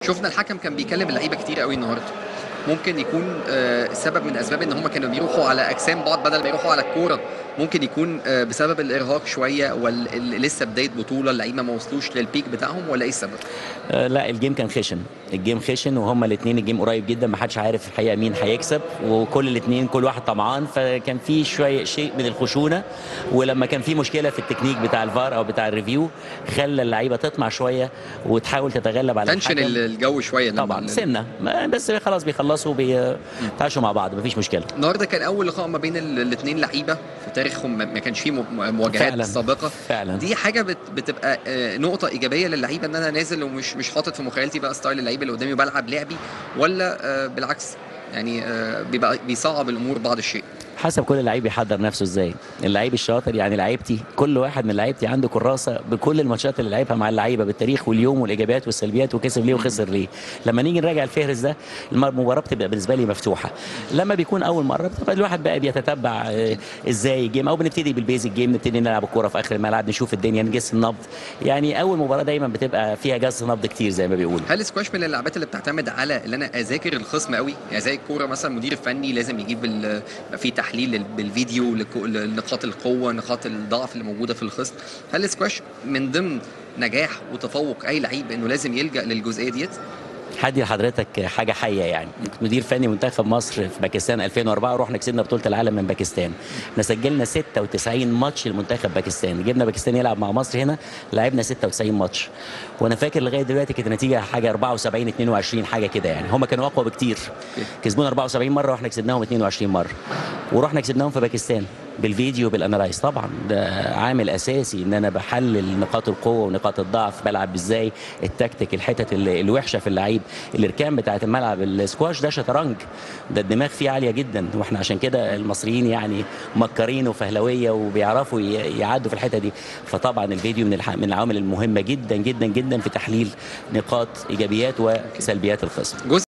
شفنا الحكم كان بيكلم اللعيبه كتير قوي النهارده ممكن يكون آه، سبب من اسباب ان هم كانوا بيروحوا على اجسام بعض بدل ما يروحوا على الكوره ممكن يكون آه، بسبب الارهاق شويه ولا ال- لسه بدايه بطوله اللعيبه ما وصلوش للبيك بتاعهم ولا ايه السبب؟ آه، لا الجيم كان خشن الجيم خشن وهما الاثنين الجيم قريب جدا ما حدش عارف الحقيقه مين هيكسب وكل الاثنين كل واحد طمعان فكان في شويه شيء من الخشونه ولما كان في مشكله في التكنيك بتاع الفار او بتاع الريفيو خلى اللعيبه تطمع شويه وتحاول تتغلب على تنشن الحكم. الجو شويه لما طبعا ال- سنه ما- بس خلاص بيخلصوا بيتعاشوا مع بعض مفيش مشكله النهارده كان اول لقاء ما بين الاثنين لعيبه في تاريخهم ما ما كانش فيه م- مواجهات فعلاً. سابقه فعلا دي حاجه بت- بتبقى آه، نقطه ايجابيه للعيبه ان انا نازل ومش مش حاطط في مخيلتي بقى ستايل اللعيب اللي قدامي وبلعب لعبي ولا آه، بالعكس يعني آه، بيبقى بيصعب الامور بعض الشيء حسب كل لعيب يحضر نفسه ازاي اللعيب الشاطر يعني لعيبتي كل واحد من لعيبتي عنده كراسه بكل الماتشات اللي لعبها مع اللعيبه بالتاريخ واليوم والايجابيات والسلبيات وكسب ليه وخسر ليه لما نيجي نراجع الفهرس ده المباراه بتبقى بالنسبه لي مفتوحه لما بيكون اول مره بتبقى الواحد بقى بيتتبع آه، ازاي الجيم او بنبتدي بالبيزك جيم نبتدي نلعب الكوره في اخر الملعب نشوف الدنيا نجس النبض يعني اول مباراه دايما بتبقى فيها جس نبض كتير زي ما بيقولوا هل السكواش من اللعبات اللي بتعتمد على ان انا اذاكر الخصم قوي يعني زي الكوره مثلا المدير الفني لازم يجيب ال- يبقى في تحليل لل- بالفيديو لك- لنقاط القوه نقاط الضعف اللي موجوده في الخصم هل السكواش من ضمن نجاح وتفوق اي لعيب انه لازم يلجا للجزئيه ديت هدي لحضرتك حاجه حيه يعني كنت مدير فني منتخب مصر في باكستان 2004 رحنا كسبنا بطوله العالم من باكستان احنا سجلنا 96 ماتش لمنتخب باكستان جبنا باكستان يلعب مع مصر هنا لعبنا 96 ماتش وانا فاكر لغايه دلوقتي كانت النتيجه حاجه 74 22 حاجه كده يعني هم كانوا اقوى بكتير كسبونا 74 مره واحنا كسبناهم 22 مره ورحنا كسبناهم في باكستان بالفيديو بالانالايز طبعا ده عامل اساسي ان انا بحلل نقاط القوه ونقاط الضعف بلعب ازاي التكتيك الحتت ال- الوحشه في اللعيب الاركان بتاعه الملعب السكواش ده شطرنج ده الدماغ فيه عاليه جدا واحنا عشان كده المصريين يعني مكرين وفهلويه وبيعرفوا ي- يعدوا في الحته دي فطبعا الفيديو من الح- من العوامل المهمه جدا جدا جدا في تحليل نقاط ايجابيات وسلبيات الخصم جزء